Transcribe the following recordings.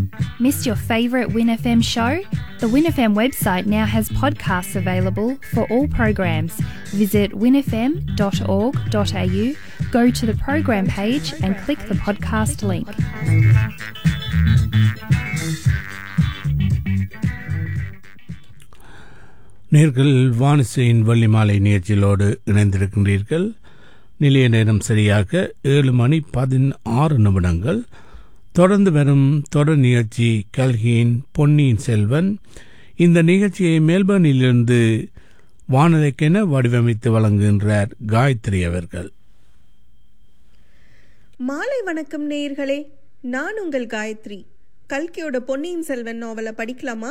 Missed your favourite WinFM show? The WinFM website now has podcasts available for all programs. Visit winfm.org.au, go to the program page and click the podcast link. நேர்கள் வானிசையின் வள்ளி மாலை நிகழ்ச்சியிலோடு இணைந்திருக்கின்றீர்கள் நிலைய நேரம் சரியாக ஏழு மணி பதினாறு நிமிடங்கள் தொடர்ந்து வரும் தொடர் நிகழ்ச்சி கல்கியின் பொன்னியின் செல்வன் இந்த நிகழ்ச்சியை மெல்பர்னிலிருந்து வானொலிக்கென வடிவமைத்து வழங்குகின்றார் காயத்ரி அவர்கள் மாலை வணக்கம் நேயர்களே நான் உங்கள் காயத்ரி கல்கியோட பொன்னியின் செல்வன் நாவலை படிக்கலாமா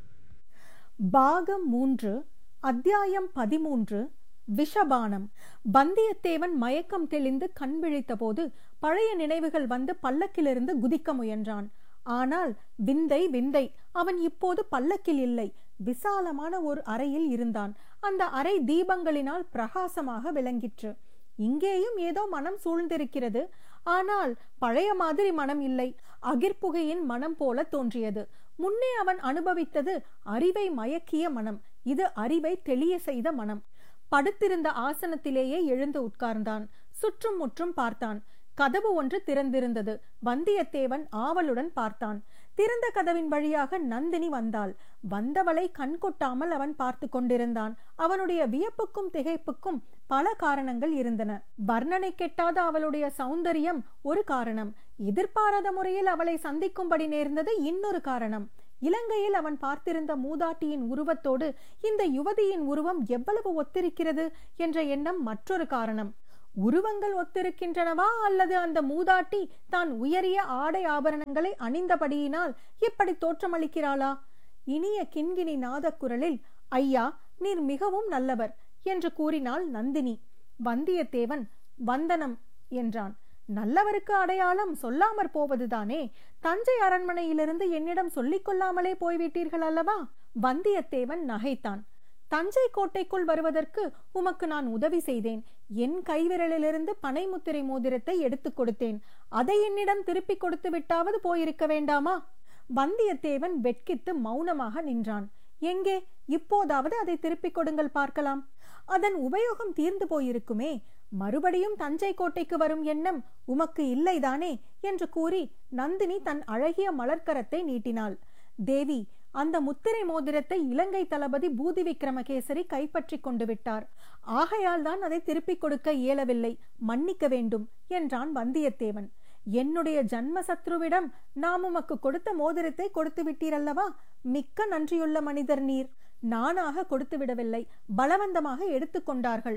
பாகம் மூன்று அத்தியாயம் பதிமூன்று விஷபானம் வந்தியத்தேவன் மயக்கம் தெளிந்து கண் விழித்தபோது பழைய நினைவுகள் வந்து பல்லக்கிலிருந்து குதிக்க முயன்றான் ஆனால் விந்தை விந்தை அவன் இப்போது பல்லக்கில் இல்லை விசாலமான ஒரு அறையில் இருந்தான் அந்த அறை தீபங்களினால் பிரகாசமாக விளங்கிற்று இங்கேயும் ஏதோ மனம் சூழ்ந்திருக்கிறது ஆனால் பழைய மாதிரி மனம் இல்லை அகிர்புகையின் மனம் போல தோன்றியது முன்னே அவன் அனுபவித்தது அறிவை மயக்கிய மனம் இது அறிவை தெளிய செய்த மனம் படுத்திருந்த ஆசனத்திலேயே எழுந்து உட்கார்ந்தான் சுற்றும் முற்றும் பார்த்தான் கதவு ஒன்று திறந்திருந்தது வந்தியத்தேவன் ஆவலுடன் பார்த்தான் திறந்த கதவின் வழியாக நந்தினி வந்தாள் வந்தவளை கண் கொட்டாமல் அவன் பார்த்து கொண்டிருந்தான் அவனுடைய வியப்புக்கும் திகைப்புக்கும் பல காரணங்கள் இருந்தன வர்ணனை கெட்டாத அவளுடைய சௌந்தரியம் ஒரு காரணம் எதிர்பாராத முறையில் அவளை சந்திக்கும்படி நேர்ந்தது இன்னொரு காரணம் இலங்கையில் அவன் பார்த்திருந்த மூதாட்டியின் உருவத்தோடு இந்த யுவதியின் உருவம் எவ்வளவு ஒத்திருக்கிறது என்ற எண்ணம் மற்றொரு காரணம் உருவங்கள் ஒத்திருக்கின்றனவா அல்லது அந்த மூதாட்டி தான் உயரிய ஆடை ஆபரணங்களை அணிந்தபடியினால் இப்படி தோற்றமளிக்கிறாளா இனிய கிண்கிணி நாதக்குரலில் ஐயா நீர் மிகவும் நல்லவர் என்று கூறினாள் நந்தினி வந்தியத்தேவன் வந்தனம் என்றான் நல்லவருக்கு அடையாளம் சொல்லாமற் போவதுதானே தஞ்சை அரண்மனையிலிருந்து என்னிடம் சொல்லிக் கொள்ளாமலே போய்விட்டீர்கள் அல்லவா வந்தியத்தேவன் நகைத்தான் தஞ்சை கோட்டைக்குள் வருவதற்கு உமக்கு நான் உதவி செய்தேன் என் கைவிரலிலிருந்து பனைமுத்திரை மோதிரத்தை எடுத்துக் கொடுத்தேன் அதை என்னிடம் திருப்பிக் கொடுத்து விட்டாவது போயிருக்க வேண்டாமா வந்தியத்தேவன் வெட்கித்து மௌனமாக நின்றான் எங்கே இப்போதாவது அதை திருப்பிக் கொடுங்கள் பார்க்கலாம் அதன் உபயோகம் தீர்ந்து போயிருக்குமே மறுபடியும் தஞ்சை கோட்டைக்கு வரும் எண்ணம் உமக்கு இல்லைதானே என்று கூறி நந்தினி தன் அழகிய மலர்க்கரத்தை நீட்டினாள் தேவி அந்த முத்திரை மோதிரத்தை இலங்கை தளபதி பூதி விக்ரமகேசரி கைப்பற்றி கொண்டு விட்டார் ஆகையால் தான் அதை திருப்பிக் கொடுக்க இயலவில்லை மன்னிக்க வேண்டும் என்றான் வந்தியத்தேவன் என்னுடைய ஜன்ம சத்ருவிடம் நாம் உமக்கு கொடுத்த மோதிரத்தை கொடுத்து விட்டீரல்லவா மிக்க நன்றியுள்ள மனிதர் நீர் நானாக கொடுத்து விடவில்லை பலவந்தமாக எடுத்துக்கொண்டார்கள்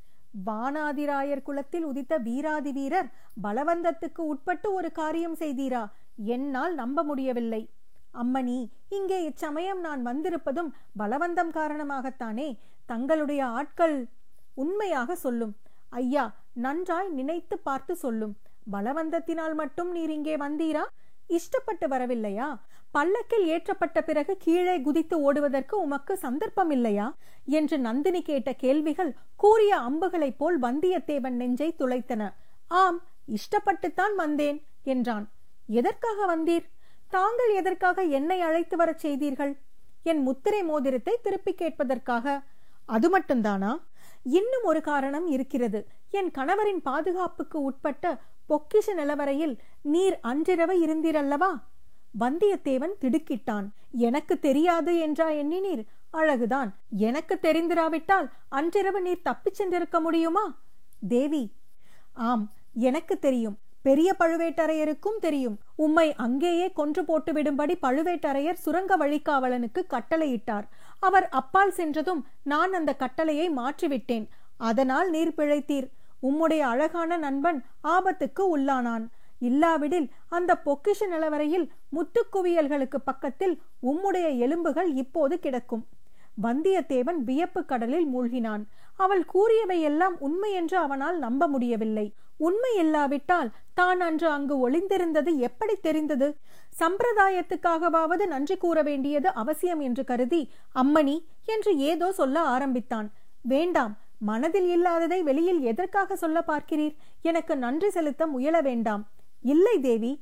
வானாதிராயர் குலத்தில் உதித்த வீராதி வீரர் பலவந்தத்துக்கு உட்பட்டு ஒரு காரியம் செய்தீரா என்னால் நம்ப முடியவில்லை அம்மணி இங்கே இச்சமயம் நான் வந்திருப்பதும் பலவந்தம் காரணமாகத்தானே தங்களுடைய ஆட்கள் உண்மையாக சொல்லும் ஐயா நன்றாய் நினைத்து பார்த்து சொல்லும் பலவந்தத்தினால் மட்டும் நீர் இங்கே வந்தீரா இஷ்டப்பட்டு வரவில்லையா பல்லக்கில் ஏற்றப்பட்ட பிறகு கீழே குதித்து ஓடுவதற்கு உமக்கு சந்தர்ப்பம் இல்லையா என்று நந்தினி கேட்ட கேள்விகள் கூறிய அம்புகளைப் போல் வந்தியத்தேவன் நெஞ்சை துளைத்தன ஆம் இஷ்டப்பட்டுத்தான் வந்தேன் என்றான் எதற்காக வந்தீர் தாங்கள் எதற்காக என்னை அழைத்து வரச் செய்தீர்கள் என் முத்திரை மோதிரத்தை திருப்பி கேட்பதற்காக அது மட்டும்தானா இன்னும் ஒரு காரணம் இருக்கிறது என் கணவரின் பாதுகாப்புக்கு உட்பட்ட பொக்கிஷ நிலவரையில் நீர் அன்றிரவு இருந்தீரல்லவா வந்தியத்தேவன் திடுக்கிட்டான் எனக்கு தெரியாது என்றா எண்ணினீர் அழகுதான் எனக்கு தெரிந்திராவிட்டால் அன்றிரவு நீர் தப்பிச் சென்றிருக்க முடியுமா தேவி ஆம் எனக்கு தெரியும் பெரிய பழுவேட்டரையருக்கும் தெரியும் உம்மை அங்கேயே கொன்று போட்டு விடும்படி பழுவேட்டரையர் சுரங்க வழிக்காவலனுக்கு கட்டளையிட்டார் அவர் அப்பால் சென்றதும் நான் அந்த கட்டளையை மாற்றிவிட்டேன் அதனால் நீர் பிழைத்தீர் உம்முடைய அழகான நண்பன் ஆபத்துக்கு உள்ளானான் இல்லாவிடில் அந்த பொக்கிஷ நிலவரையில் முத்துக்குவியல்களுக்கு பக்கத்தில் உம்முடைய எலும்புகள் இப்போது கிடக்கும் வந்தியத்தேவன் வியப்பு கடலில் மூழ்கினான் அவள் கூறியவை எல்லாம் உண்மை என்று அவனால் நம்ப முடியவில்லை உண்மை இல்லாவிட்டால் தான் அன்று அங்கு ஒளிந்திருந்தது எப்படி தெரிந்தது சம்பிரதாயத்துக்காகவாவது நன்றி கூற வேண்டியது அவசியம் என்று கருதி அம்மணி என்று ஏதோ சொல்ல ஆரம்பித்தான் வேண்டாம் மனதில் இல்லாததை வெளியில் எதற்காக சொல்ல பார்க்கிறீர் எனக்கு நன்றி செலுத்த முயல வேண்டாம் இல்லை தேவி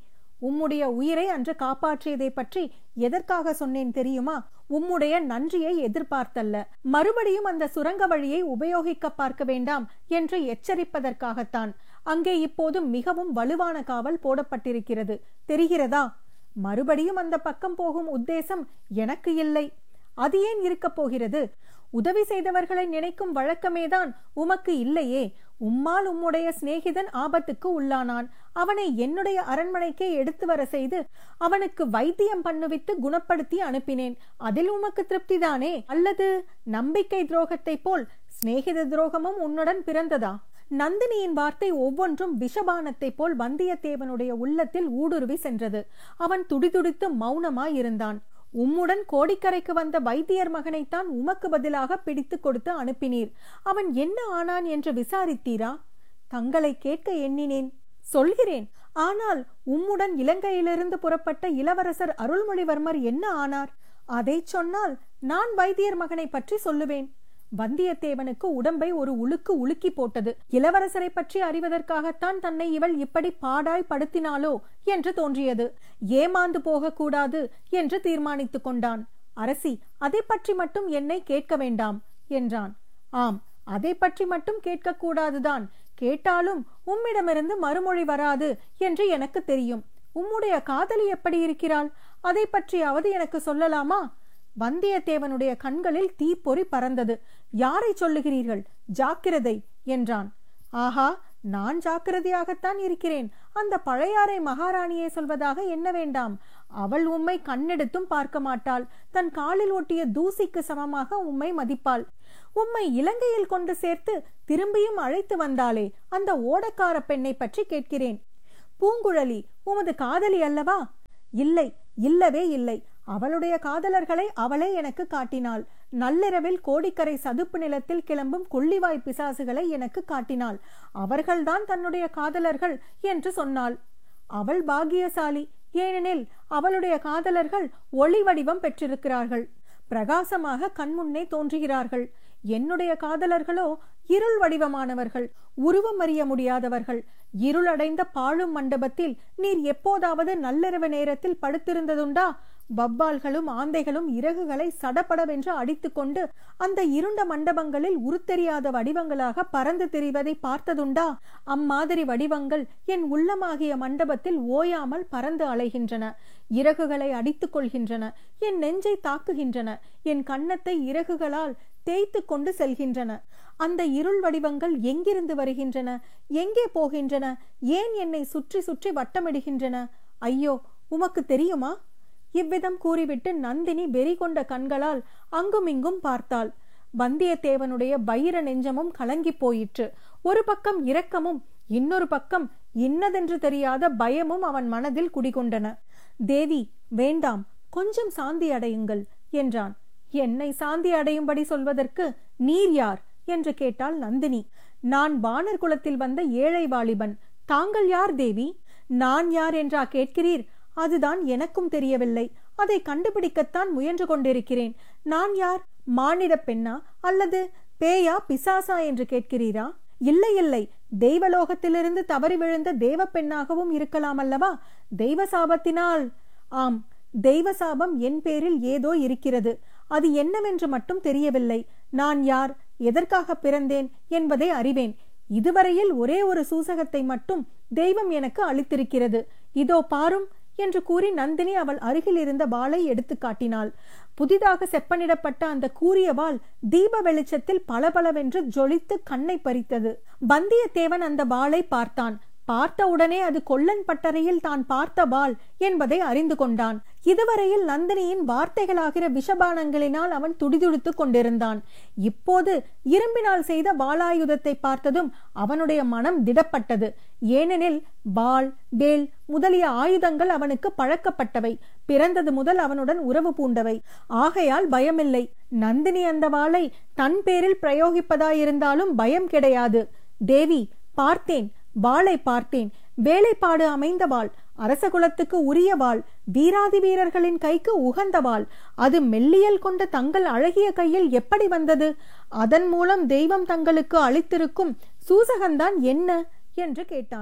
உம்முடைய உயிரை அன்று காப்பாற்றியதை பற்றி எதற்காக சொன்னேன் தெரியுமா உம்முடைய நன்றியை எதிர்பார்த்தல்ல மறுபடியும் அந்த சுரங்க வழியை உபயோகிக்க பார்க்க வேண்டாம் என்று எச்சரிப்பதற்காகத்தான் அங்கே இப்போது மிகவும் வலுவான காவல் போடப்பட்டிருக்கிறது தெரிகிறதா மறுபடியும் அந்த பக்கம் போகும் உத்தேசம் எனக்கு இல்லை அது ஏன் இருக்கப் போகிறது உதவி செய்தவர்களை நினைக்கும் வழக்கமேதான் உமக்கு இல்லையே உம்மால் உம்முடைய சிநேகிதன் ஆபத்துக்கு உள்ளானான் அவனை என்னுடைய அரண்மனைக்கே எடுத்து வர செய்து அவனுக்கு வைத்தியம் பண்ணுவித்து குணப்படுத்தி அனுப்பினேன் அதில் உமக்கு திருப்திதானே அல்லது நம்பிக்கை துரோகத்தை போல் சிநேகித துரோகமும் உன்னுடன் பிறந்ததா நந்தினியின் வார்த்தை ஒவ்வொன்றும் விஷபானத்தை போல் வந்தியத்தேவனுடைய உள்ளத்தில் ஊடுருவி சென்றது அவன் துடிதுடித்து மௌனமாயிருந்தான் உம்முடன் கோடிக்கரைக்கு வந்த வைத்தியர் மகனைத்தான் உமக்கு பதிலாக பிடித்து கொடுத்து அனுப்பினீர் அவன் என்ன ஆனான் என்று விசாரித்தீரா தங்களை கேட்க எண்ணினேன் சொல்கிறேன் ஆனால் உம்முடன் இலங்கையிலிருந்து புறப்பட்ட இளவரசர் அருள்மொழிவர்மர் என்ன ஆனார் அதை சொன்னால் நான் வைத்தியர் மகனை பற்றி சொல்லுவேன் வந்தியத்தேவனுக்கு உடம்பை ஒரு உலுக்கு உலுக்கி போட்டது இளவரசரை பற்றி அறிவதற்காகத்தான் தன்னை இவள் இப்படி பாடாய் படுத்தினாளோ என்று தோன்றியது ஏமாந்து போகக்கூடாது என்று தீர்மானித்துக் கொண்டான் அரசி அதை பற்றி மட்டும் என்னை கேட்க வேண்டாம் என்றான் ஆம் அதை பற்றி மட்டும் கேட்கக்கூடாதுதான் கேட்டாலும் உம்மிடமிருந்து மறுமொழி வராது என்று எனக்கு தெரியும் உம்முடைய காதலி எப்படி இருக்கிறாள் அதை பற்றியாவது எனக்கு சொல்லலாமா வந்தியத்தேவனுடைய கண்களில் தீப்பொறி பறந்தது யாரை சொல்லுகிறீர்கள் ஜாக்கிரதை என்றான் ஆஹா நான் ஜாக்கிரதையாகத்தான் இருக்கிறேன் அந்த பழையாறை மகாராணியை சொல்வதாக என்ன வேண்டாம் அவள் உம்மை கண்ணெடுத்தும் பார்க்க மாட்டாள் தன் காலில் ஒட்டிய தூசிக்கு சமமாக உம்மை மதிப்பாள் உம்மை இலங்கையில் கொண்டு சேர்த்து திரும்பியும் அழைத்து வந்தாளே அந்த ஓடக்கார பெண்ணை பற்றி கேட்கிறேன் பூங்குழலி உமது காதலி அல்லவா இல்லை இல்லவே இல்லை அவளுடைய காதலர்களை அவளே எனக்கு காட்டினாள் நள்ளிரவில் கோடிக்கரை சதுப்பு நிலத்தில் கிளம்பும் கொள்ளிவாய் பிசாசுகளை எனக்கு காட்டினாள் அவர்கள்தான் தன்னுடைய காதலர்கள் என்று சொன்னாள் அவள் பாக்கியசாலி ஏனெனில் அவளுடைய காதலர்கள் ஒளி வடிவம் பெற்றிருக்கிறார்கள் பிரகாசமாக கண்முன்னே தோன்றுகிறார்கள் என்னுடைய காதலர்களோ இருள் வடிவமானவர்கள் உருவம் அறிய முடியாதவர்கள் இருளடைந்த பாழும் மண்டபத்தில் நீர் எப்போதாவது நள்ளிரவு நேரத்தில் படுத்திருந்ததுண்டா வவ்வால்களும் ஆந்தைகளும் இறகுகளை சடபடவென்று அடித்துக்கொண்டு அந்த இருண்ட மண்டபங்களில் உருத்தெரியாத வடிவங்களாக பறந்து திரிவதை பார்த்ததுண்டா அம்மாதிரி வடிவங்கள் என் உள்ளமாகிய மண்டபத்தில் ஓயாமல் பறந்து அலைகின்றன இறகுகளை அடித்துக் கொள்கின்றன என் நெஞ்சை தாக்குகின்றன என் கன்னத்தை இறகுகளால் தேய்த்து கொண்டு செல்கின்றன அந்த இருள் வடிவங்கள் எங்கிருந்து வருகின்றன எங்கே போகின்றன ஏன் என்னை சுற்றி சுற்றி வட்டமிடுகின்றன ஐயோ உமக்கு தெரியுமா இவ்விதம் கூறிவிட்டு நந்தினி வெறி கொண்ட கண்களால் அங்குமிங்கும் பார்த்தாள் வந்தியத்தேவனுடைய பைர நெஞ்சமும் கலங்கி போயிற்று ஒரு பக்கம் இரக்கமும் இன்னொரு பக்கம் இன்னதென்று தெரியாத பயமும் அவன் மனதில் குடிகொண்டன தேவி வேண்டாம் கொஞ்சம் சாந்தி அடையுங்கள் என்றான் என்னை சாந்தி அடையும்படி சொல்வதற்கு நீர் யார் என்று கேட்டாள் நந்தினி நான் வானர் குலத்தில் வந்த ஏழை வாலிபன் தாங்கள் யார் தேவி நான் யார் என்றா கேட்கிறீர் அதுதான் எனக்கும் தெரியவில்லை அதை கண்டுபிடிக்கத்தான் முயன்று கொண்டிருக்கிறேன் நான் யார் மானிட பெண்ணா அல்லது பேயா பிசாசா என்று கேட்கிறீரா இல்லை இல்லை தெய்வலோகத்திலிருந்து தவறி விழுந்த தேவ பெண்ணாகவும் இருக்கலாம் அல்லவா தெய்வ சாபத்தினால் ஆம் தெய்வ சாபம் என் பேரில் ஏதோ இருக்கிறது அது என்னவென்று மட்டும் தெரியவில்லை நான் யார் எதற்காக பிறந்தேன் என்பதை அறிவேன் இதுவரையில் ஒரே ஒரு சூசகத்தை மட்டும் தெய்வம் எனக்கு அளித்திருக்கிறது இதோ பாரும் என்று கூறி நந்தினி அவள் அருகில் இருந்த வாளை எடுத்து காட்டினாள் புதிதாக செப்பனிடப்பட்ட அந்த கூரிய வாள் தீப வெளிச்சத்தில் பளபளவென்று ஜொலித்து கண்ணை பறித்தது வந்தியத்தேவன் அந்த வாளை பார்த்தான் பார்த்த உடனே அது கொல்லன் பட்டறையில் தான் பார்த்த வாள் என்பதை அறிந்து கொண்டான் இதுவரையில் நந்தினியின் வார்த்தைகளாகிற விஷபானங்களினால் அவன் துடிதுடித்துக் கொண்டிருந்தான் இப்போது இரும்பினால் செய்த வாளாயுதத்தை பார்த்ததும் அவனுடைய மனம் திடப்பட்டது ஏனெனில் வாள் வேல் முதலிய ஆயுதங்கள் அவனுக்கு பழக்கப்பட்டவை பிறந்தது முதல் அவனுடன் உறவு பூண்டவை ஆகையால் பயமில்லை நந்தினி அந்த வாளை தன் பேரில் பிரயோகிப்பதாயிருந்தாலும் பயம் கிடையாது தேவி பார்த்தேன் வாளை பார்த்தேன் வேலைப்பாடு அமைந்த வாள் அரச குலத்துக்கு உரிய வாள் வீராதி வீரர்களின் கைக்கு உகந்த வாள் அது மெல்லியல் கொண்ட தங்கள் அழகிய கையில் எப்படி வந்தது அதன் மூலம் தெய்வம் தங்களுக்கு அளித்திருக்கும் சூசகந்தான் என்ன என்று கேட்டான்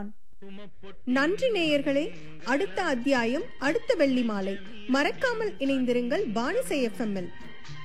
நன்றி நேயர்களே அடுத்த அத்தியாயம் அடுத்த வெள்ளி மாலை மறக்காமல் இணைந்திருங்கள் வாணிசை எஃப்எம்எல்